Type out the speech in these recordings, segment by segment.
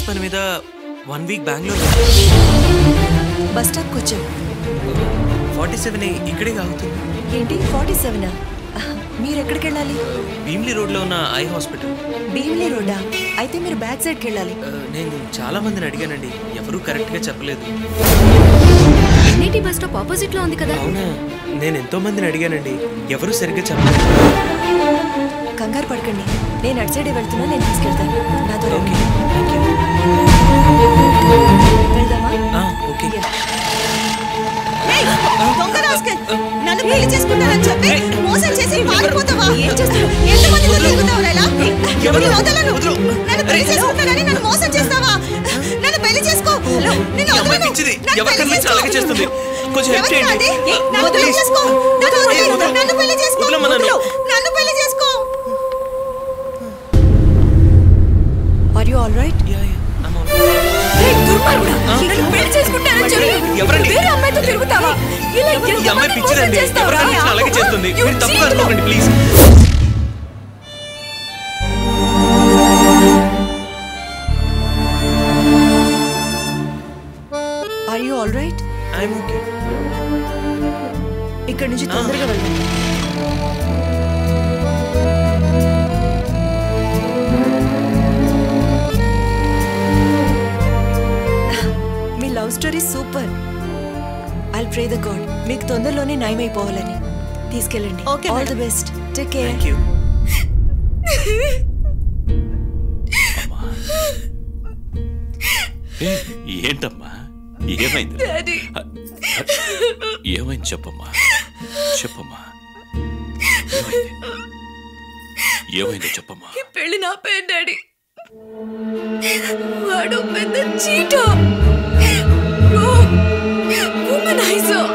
పని మీద one week Bengaluru bus స్టాప్కి వచ్చాం ఫార్టీ సెవెన్ ఇక్కడే ఆగుతుంది ఏంటి ఫార్టీ సెవెనా మీరు ఎక్కడికి వెళ్ళాలి భీమ్లీ రోడ్లో ఉన్న ఐ హాస్పిటల్ భీమిలీ రోడ్డా అయితే మీరు బ్యాక్ సైడ్కి వెళ్ళాలి ఆ, నేను చాలా మందిని అడిగానండి ఎవరూ కరెక్ట్గా చెప్పలేదు ఎన్ఐటి బస్ స్టాప్ ఆపోజిట్ లో ఉంది కదా అవునా నేను ఎంతో మందిని అడిగానండి ఎవరూ సరిగ్గా చెప్పలేదు కంగారు పడకండి నేను అటు సైడే వెళ్తున్నా నేను తీసుకెళ్తాను నాతో రండి. ఓకే థ్యాంక్ యూ వెళ్దామా ఆ, ఓకే యా. దొంగ రాస్కెల్. నన్ను పెళ్లి చేసుకుంటానని చెప్పి మోసం చేసి పారిపోతావా ఏం చేస్తున్నావు? ఎంతమందితో తిరుగుతావురా ఇలా? ఎవరు? నిన్ను వదలను. వదలు. నన్ను పెళ్లి చేసుకుంటానని నన్ను మోసం చేస్తావా నన్ను పెళ్లి చేసుకో నిన్ను ఈ అమ్మాయి వదలను. పిచ్చిది నన్ను ఎవరు పెళ్లి కనిపించి చేసుకో. అలాగే చేస్తుంది కొంచెం హెల్ప్ ఎవరిరా చేయండి అది? నన్ను పెళ్లి చేసుకో. నన్ను వదిలేయ్. వదలు. నన్ను పెళ్లి చేసుకో. వదలమ్మా నన్ను. వదలు. నన్ను పెళ్లి చేసుకో are you all right ya, ya, I'm all right. పెళ్లి చేసుకుంటానని చెప్పి ఎవరండి? వేరే అమ్మాయితో తిరుగుతావా ఇలా ఈ అమ్మాయి ఎంతమందిని పిచ్చిదండి మోసం చేస్తావురా? ఎవరు కనిపించినా అలాగే చేస్తుంది You మీరు తప్పుగా cheat. అనుకోకండి please are you all right I'm okay ఇక్కడ నుంచి తొందరగా వెళ్ళండి మీ love story super I pray the God మీకు తొందరలోనే నయమైపోవాలని తీసుకెళ్ళండి Okay, all madam. The best take care thank you ఏ, ఏంటమ్మా ఏమైంది ఏమైంది చెప్పమ్మా చెప్పమ్మా ఏమైంది ఏమైందో చెప్పమ్మా ఈ పెళ్లి నా పేరు డాడీ వాడు పెద్ద చీట ఉమనైజర్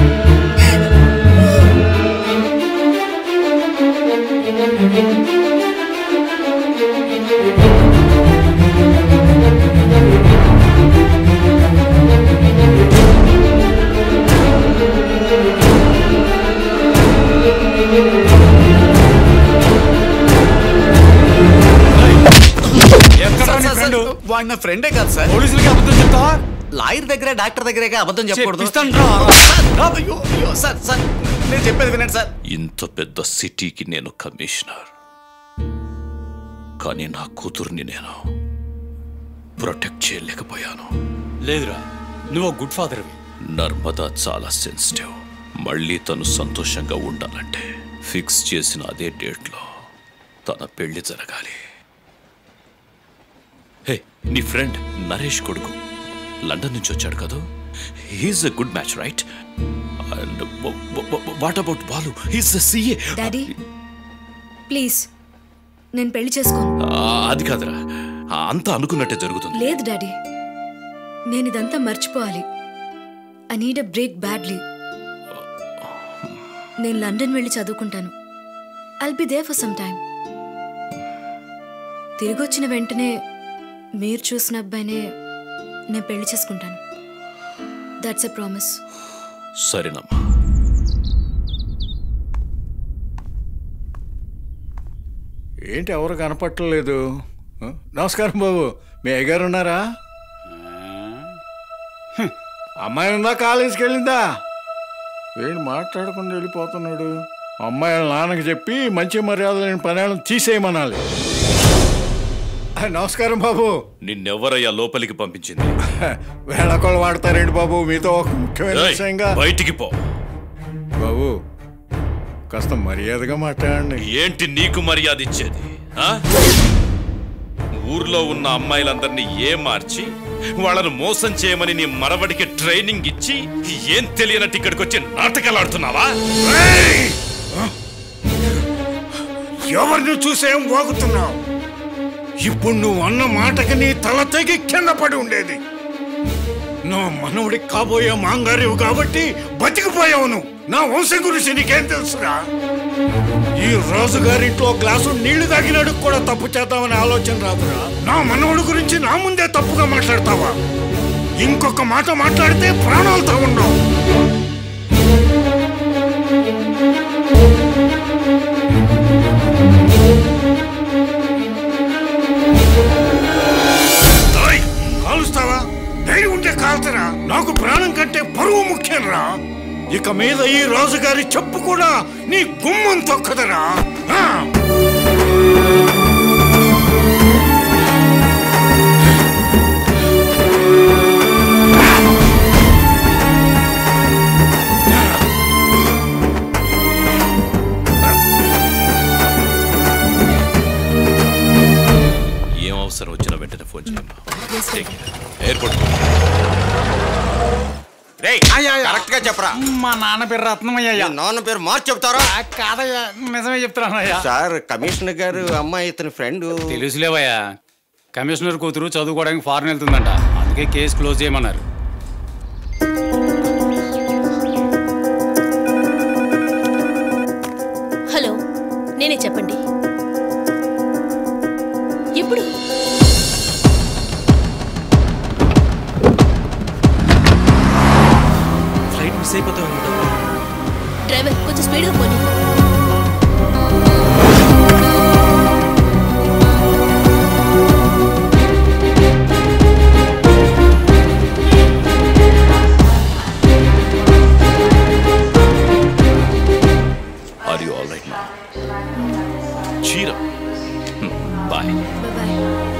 వాడు నా ఫ్రెండే కాదు సార్ పోలీసులకి అబద్ధం చెప్తావా లాయర్ దగ్గరే డాక్టర్ దగ్గరే అబద్ధం చెప్పకూడదు చెప్పిస్తాను రా. సార్, అయ్యో, అయ్యో, సార్ సార్ నేను చెప్పేది వినండి సార్ ఇంత పెద్ద సిటీకి నేను కమిషనర్ కానీ నా కూతుర్ని నేను ప్రొటెక్ట్ చేయలేకపోయాను లేదురా నువ్వు ఒక గుడ్ ఫాదర్వి నర్మదా చాలా సెన్సిటివ్ మళ్ళీ తను సంతోషంగా ఉండాలంటే ఫిక్స్ చేసిన అదే డేట్లో తన పెళ్లి జరగాలి హే నీ ఫ్రెండ్ నరేష్ కొడుకు లండన్ నుంచి వచ్చాడు కదా he is a good match right and what about Balu he's the CA daddy please నేను పెళ్లి చేసుకోను అది కాదురా ఆ, అంతా అనుకున్నట్టే జరుగుతుంది లేదు డాడీ నేను ఇదంతా మర్చిపోవాలి I need a break badly నేను లండన్ వెళ్ళి చదువుకుంటాను I'll be there for some time తిరిగి వచ్చిన వెంటనే మీరు చూసిన అబ్బాయినే నేను పెళ్లి చేసుకుంటాను దట్స్ ఎ ప్రామిస్ సరేనమ్మా ఏంటి ఎవరు కనపట్టలేదు ఆ? నమస్కారం బాబు మీ అయ్యగారు ఉన్నారా హ్మ్. అమ్మాయి ఉందా కాలేజీకి వెళ్ళిందా ఏంటి మాట్లాడకుండా వెళ్ళిపోతున్నాడు అమ్మాయి వాళ్ళ నాన్నకి చెప్పి మంచి మర్యాద లేని పనులను తీసేయమనాలి ఆ, నమస్కారం బాబు నిన్నెవరయ్యా లోపలికి పంపించింది వేళకోళ్ళు వాడతారేంటి బాబు మీతో ఒక ముఖ్యమైన ఏయ్, విషయంగా బయటికి పో బాబు కాస్త మర్యాదగా మాట్లాడండి ఏంటి నీకు మర్యాద ఇచ్చేది ఆ? ఊర్లో ఉన్న అమ్మాయిలందరినీ ఏ మార్చి వాళ్ళను మోసం చేయమని నీ మరవడికి ట్రైనింగ్ ఇచ్చి ఏం తెలియనట్టు ఇక్కడికి వచ్చి నాటకాలు ఆడుతున్నావా ఎవరిని చూసేం వాగుతున్నావు ఇప్పుడు నువ్వు అన్న మాటకి నీ తల తెగి కింద పడి ఉండేది నా మనవుడికి కాబోయే మాంగారేవు కాబట్టి బతికిపోయావు నువ్వు నా వంశం గురించి నీకేం తెలుసురా ఈ రాజుగారింట్లో గ్లాసు నీళ్లు తాగినాడు కూడా తప్పు చేద్దామనే ఆలోచన రాదురా నా మనవుడి గురించి నా ముందే తప్పుగా మాట్లాడతావా ఇంకొక మాట మాట్లాడితే ప్రాణాలతో ఉండవు ఏయ్, ఇక మీద ఈ రాజుగారి చెప్పు కూడా నీ గుమ్మం తొక్కదరా ఆ! ఏం అవసరం వచ్చినా వెంటనే ఫోన్ చేయమ్మా ఎయిర్పోర్ట్ కరెక్ట్ గా చెప్పరా మా నాన్న పేరు రత్నమయ్య మీ నాన్న పేరు మార్చి చెప్తారా కాదయ్యా నిజమే చెప్తానయ్యా సార్ కమిషనర్ గారు అమ్మాయి ఇతని ఫ్రెండ్ తెలుసులేవయ్యా కమిషనర్ కూతురు చదువుకోవడానికి ఫారెన్ వెళ్తుందంట అందుకే కేసు క్లోజ్ చేయమన్నారు హలో నేనే చెప్పండి ఇప్పుడు ఫ్లైట్ మిస్ అయిపోతాం డ్రైవర్ కొంచెం స్పీడ్గా పోనీ ఆర్ యు ఆల్ రైట్ మా చీర bye bye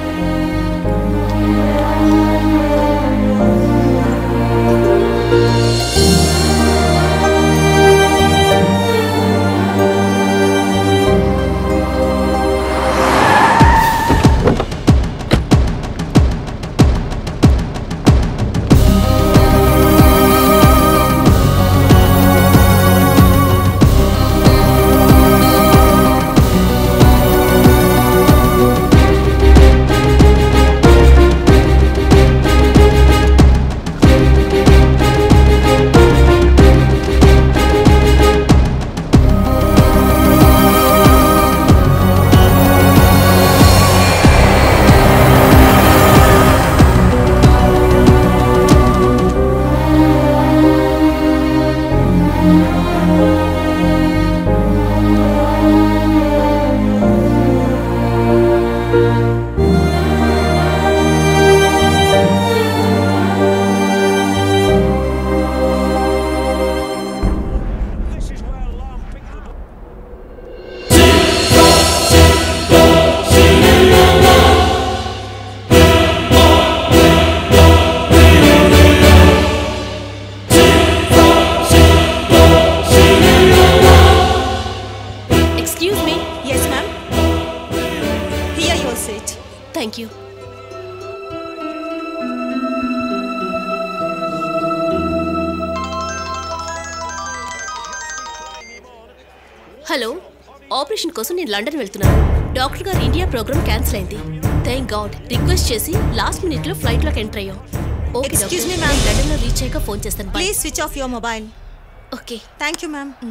excuse me yes ma'am here your seat thank you hello operation కోసం నేను లండన్ వెళ్తున్నాను డాక్టర్ గారు ఇండియా ప్రోగ్రామ్ క్యాన్సిల్ అయింది థ్యాంక్ గాడ్ రిక్వెస్ట్ చేసి లాస్ట్ మినిట్ లో ఫ్లైట్ లోకి ఎంటర్ అయ్యాం okay Excuse me, doctor. ma'am. నేను లండన్ లో రీచ్ అయ్యాక ఫోన్ చేస్తాను please switch off your mobile okay thank you ma'am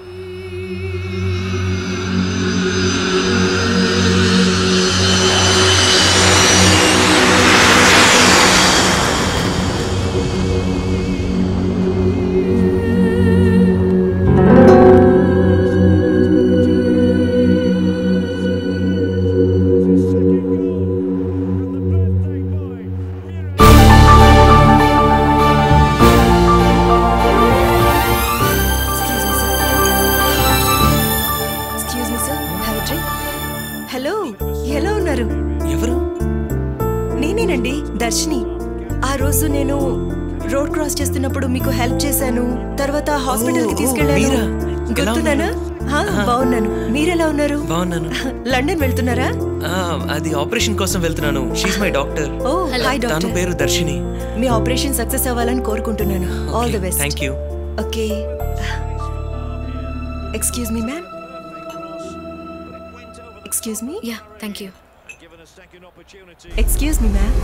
excuse me sir have drink hello ఎలా ఉన్నారు ఎవరు నేనేనండి దర్శిని ఆ రోజు నేను రోడ్ క్రాస్ చేస్తున్నప్పుడు మీకు హెల్ప్ చేశాను తర్వాత హాస్పిటల్ కి ఓ, తీసుకెళ్ళాను మీరా? ఎలా గుర్తున్నానా హా, బాగున్నాను మీరెలా ఉన్నారు బాగున్నాను లండన్ వెళ్తున్నారా ఆ, అది ఆపరేషన్ కోసం వెళ్తున్నాను she's my doctor oh hi తను డాక్టర్ పేరు దర్శిని మీ ఆపరేషన్ సక్సెస్ అవ్వాలని కోరుకుంటున్నాను all the best thank you okay excuse me ma'am excuse me ya thank you excuse me ma'am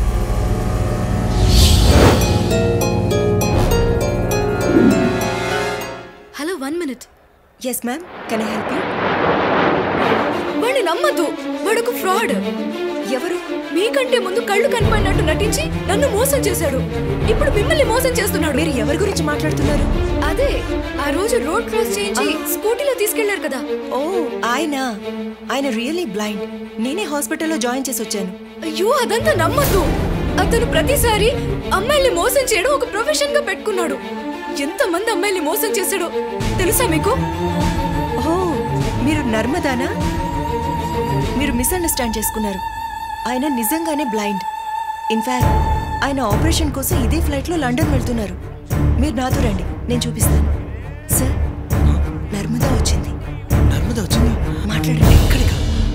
hello one minute yes ma'am can I help you వాడిని నమ్మద్దు వాడొక fraud ఎవరు మీకంటే ముందు కళ్ళు కనపడినట్టు నటించి నన్ను మోసం చేశాడు ఇప్పుడు మిమ్మల్ని మోసం చేస్తున్నాడు మీరు ఎవరి గురించి మాట్లాడుతున్నారు అదే ఆ రోజు రోడ్ క్రాస్ చేయించి స్కూటీలో తీసుకెళ్లారు కదా ఓ ఆయన ఆయన రియల్లీ బ్లైండ్ నేనే హాస్పిటల్లో జాయిన్ చేసి వచ్చాను అయ్యో అదంతా నమ్మద్దు అతను ప్రతిసారి అమ్మాయిల్ని మోసం చేయడం ఒక ప్రొఫెషన్ గా పెట్టుకున్నాడు ఎంతమంది అమ్మాయిల్ని మోసం చేశాడో తెలుసా మీకు ఓ మీరు నర్మదానా మీరు మిస్అండర్స్టాండ్ చేసుకున్నారు ఆయన నిజంగానే బ్లైండ్ ఇన్ఫాక్ట్ ఆయన ఆపరేషన్ కోసం ఇదే ఫ్లైట్లో లండన్ వెళ్తున్నారు మీరు నాతో రండి నేను చూపిస్తాను సార్ నర్మదా వచ్చింది నర్మదా వచ్చింది మాట్లాడండి ఎక్కడికా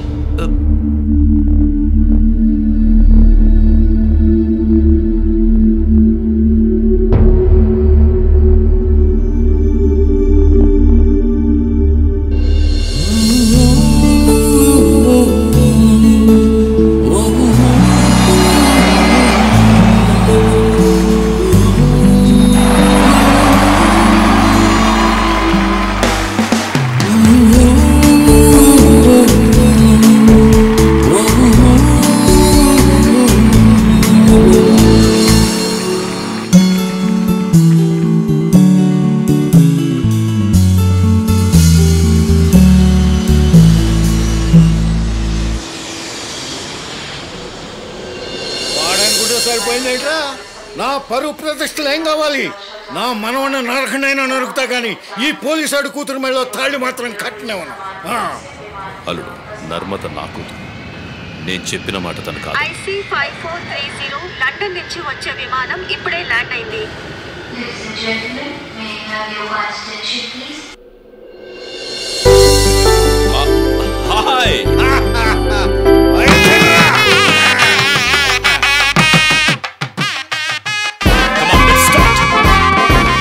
వాడనుకుంటే సరిపోయిందేంట్రా నా పరువు ప్రతిష్టలు ఏం కావాలి నా మనవన్న నరకనైనా నరుకుతా గాని ఈ పోలీసాడు కూతురు మెడలో తాళి మాత్రం కట్టినవను అల్లుడు నర్మద నా కూతురు నేను చెప్పిన మాట తను కాదు IC five four three zero London నుంచి వచ్చే విమానం ఇప్పుడే ల్యాండ్ అయింది Ladies and gentlemen, may I have your wife's attention, please? Hi Come on, let's start.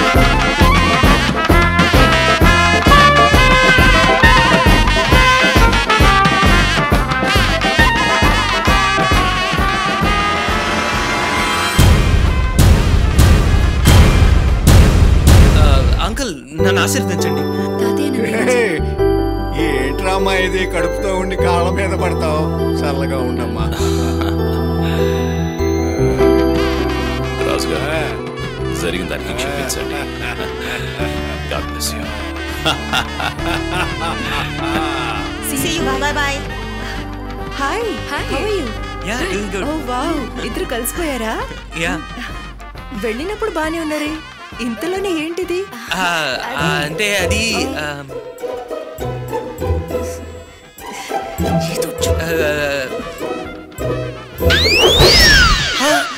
ఆ, అంకుల్ నన్ను ఆశీర్వదించండి తాతయ్య నన్ను హే, ఏంట్రా అమ్మా ఇది కడుపుతో ఉండి కాళ్ళ మీద పడతావు చల్లగా ఉండమ్మా రాజు గారు జరిగిన దానికి క్షమించండి God bless you bye bye hi Hi. How are you ya doing oh good wow ఇద్దరు కలిసిపోయారా యా వెళ్ళినప్పుడు బానే ఉన్నారే ఇంతలోనే ఏంటిది అంటే అది ఆ, ఆ,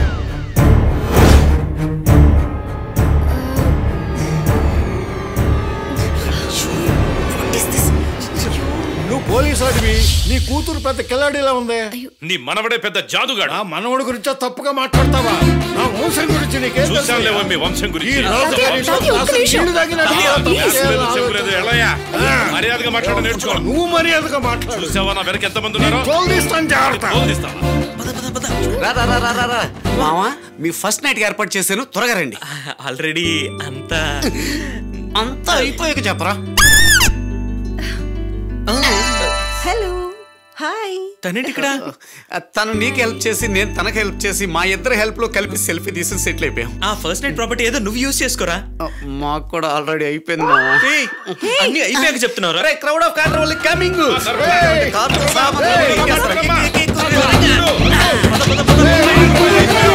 నువ్వు పోలీసాడివి నీ కూతురు పెద్ద కిల్లాడిలా ఉంది నీ మనవడే పెద్ద జాదుగాడు నా మనవడి గురించో తప్పుగా మాట్లాడతావా నా వంశం గురించి నీకేం తెలుసు? చూశానులేవో మీ వంశం ఈ గురించి రాజుగారి ఇంట్లో తాతయ్య, ఒక్క అసలు నిమిషం. నీళ్లు తాగినట్టు తాతయ్య, తప్పు గ్యాస్ చేయాలని లేదు, చెప్పు లేదు, ఎలాయా? ఆ. మర్యాదగా మాట్లాడ నేర్చుకో నువ్వు మర్యాదగా మాట్లాడు చూసావా నా వెనక ఎంతమంది ఉన్నారో తోలుదీస్తాను జాగ్రత్త తోలుదీస్తావా? రా రా రా రా రా రా మావా మీ ఫస్ట్ నైట్ ఏర్పాటు చేశాను త్వరగా రండి ఆల్రెడీ అంతా అంతా అయిపోయాక చెప్పరా హలో హాయ్ తనేంటి ఇక్కడ తను నీకు హెల్ప్ చేసి నేను తనకు హెల్ప్ చేసి మా ఇద్దరు హెల్ప్ లో కలిపి సెల్ఫీ తీసి సెటిల్ అయిపోయాం ఆ ఫస్ట్ నైట్ ప్రాపర్టీ ఏదో నువ్వు యూజ్ చేసుకోరా మాకు కూడా ఆల్రెడీ అయిపోయింది మావా ఏయ్, అన్ని అయిపోయాక చెప్తున్నారా క్రౌడ్ ఆఫ్ కార్ వాళ్ళు కమింగ్ సర్పంచ్.